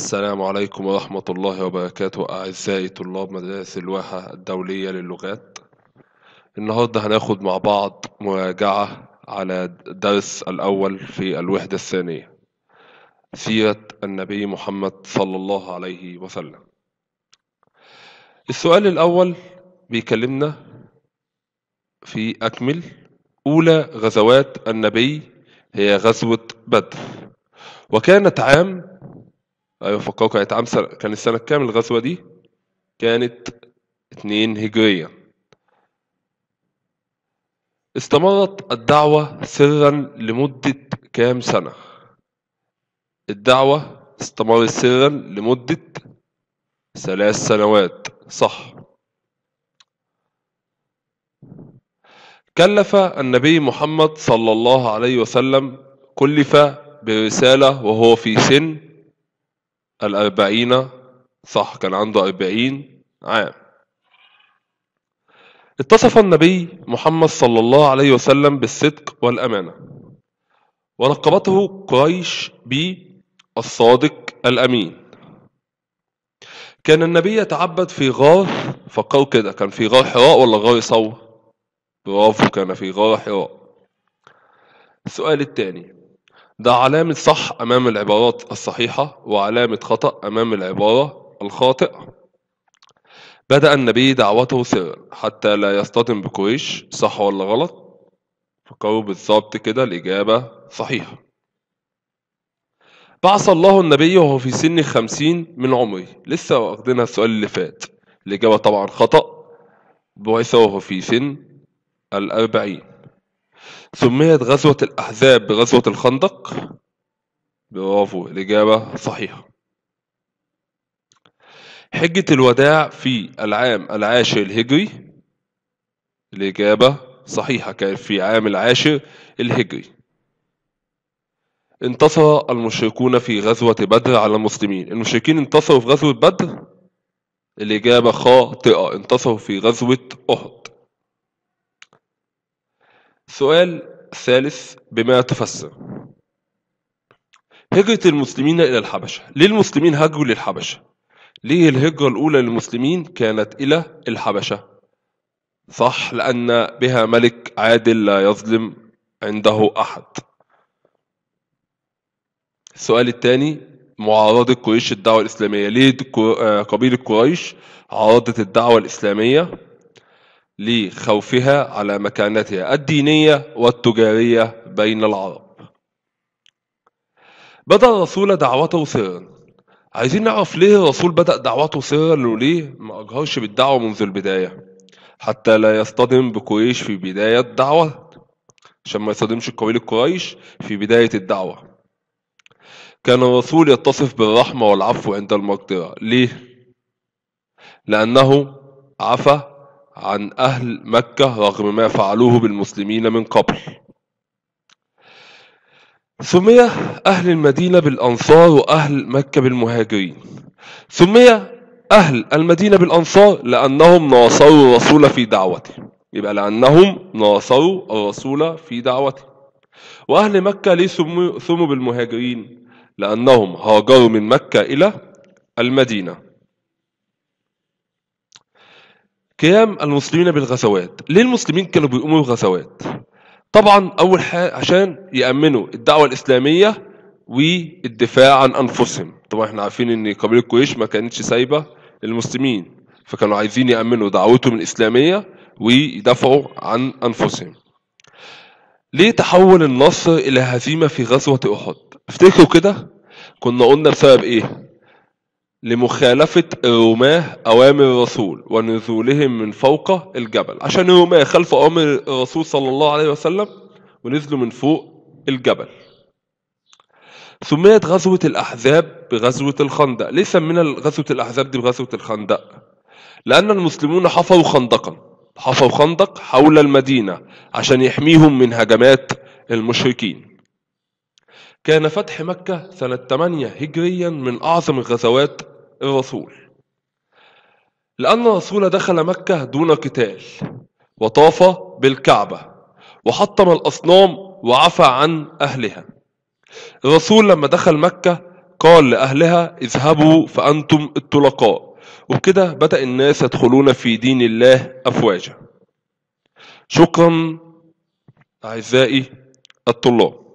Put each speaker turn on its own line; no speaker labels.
السلام عليكم ورحمة الله وبركاته أعزائي طلاب مدارس الواحة الدولية للغات النهاردة هناخد مع بعض مراجعة على الدرس الأول في الوحدة الثانية سيرة النبي محمد صلى الله عليه وسلم السؤال الأول بيكلمنا في أكمل أولى غزوات النبي هي غزوة بدر وكانت عام أيوة فكروا كانت عام سنة كان السنة كام الغزوة دي؟ كانت اتنين هجرية استمرت الدعوة سرا لمدة كام سنة؟ الدعوة استمرت سرا لمدة ثلاث سنوات صح كلف النبي محمد صلى الله عليه وسلم كلف برسالة وهو في سن الأربعين صح كان عنده أربعين عام اتصف النبي محمد صلى الله عليه وسلم بالصدق والأمانة ولقبته قريش بالصادق الأمين كان النبي يتعبد في غار فكروا كده كان في غار حراء ولا غار صور برافو كان في غار حراء السؤال الثاني ده علامة صح أمام العبارات الصحيحة وعلامة خطأ أمام العبارة الخاطئة بدأ النبي دعوته سرا حتى لا يصطدم بقريش صح ولا غلط فكروا بالظبط كده الإجابة صحيحة بعث الله النبي وهو في سن خمسين من عمره لسه واخدينها السؤال اللي فات الإجابة طبعا خطأ بعث وهو في سن الأربعين سميت غزوة الأحزاب بغزوة الخندق برافو الإجابة صحيحة حجة الوداع في العام العاشر الهجري الإجابة صحيحة كان في عام العاشر الهجري انتصر المشركون في غزوة بدر على المسلمين المشركين انتصروا في غزوة بدر الإجابة خاطئة انتصروا في غزوة أحد السؤال الثالث بما تفسر هجرة المسلمين إلى الحبشة ليه المسلمين هاجروا للحبشة ليه الهجرة الأولى للمسلمين كانت إلى الحبشة صح لأن بها ملك عادل لا يظلم عنده أحد السؤال الثاني معارضة قريش الدعوة الإسلامية ليه قبيلة قريش عارضت الدعوة الإسلامية لخوفها على مكانتها الدينية والتجارية بين العرب بدأ الرسول دعوته سرا عايزين نعرف ليه الرسول بدأ دعوته سرا وليه ما أجهرش بالدعوة منذ البداية حتى لا يصطدم بقريش في بداية الدعوة عشان ما يصطدمش قبيلة قريش في بداية الدعوة كان الرسول يتصف بالرحمة والعفو عند المقدرة ليه؟ لأنه عفى عن أهل مكة رغم ما فعلوه بالمسلمين من قبل سمي أهل المدينة بالأنصار وأهل مكة بالمهاجرين سمي أهل المدينة بالأنصار لأنهم ناصروا الرسول في دعوته يبقى لأنهم ناصروا الرسول في دعوته وأهل مكة ليه سموا, سموا بالمهاجرين لأنهم هاجروا من مكة إلى المدينة قيام المسلمين بالغزوات ليه المسلمين كانوا بيقوموا بغزوات طبعا اول حاجه عشان يامنوا الدعوه الاسلاميه والدفاع عن انفسهم طبعا احنا عارفين ان قبيله قريش ما كانتش سايبه المسلمين فكانوا عايزين يامنوا دعوتهم الاسلاميه ويدافعوا عن انفسهم ليه تحول النصر الى هزيمه في غزوه احد افتكروا كده كنا قلنا بسبب ايه لمخالفة الرماة أوامر الرسول ونزولهم من فوق الجبل عشان الرماة خلفوا أوامر الرسول صلى الله عليه وسلم ونزلوا من فوق الجبل سميت غزوة الأحزاب بغزوة الخندق ليه سمينا غزوة الأحزاب دي بغزوة الخندق لأن المسلمون حفروا خندقا حفروا خندق حول المدينة عشان يحميهم من هجمات المشركين كان فتح مكة سنة 8 هجريا من أعظم غزوات الرسول لأن الرسول دخل مكة دون قتال وطاف بالكعبة وحطم الأصنام وعفى عن أهلها الرسول لما دخل مكة قال لأهلها اذهبوا فأنتم الطلقاء وبكده بدأ الناس يدخلون في دين الله أفواجا شكرا أعزائي الطلاب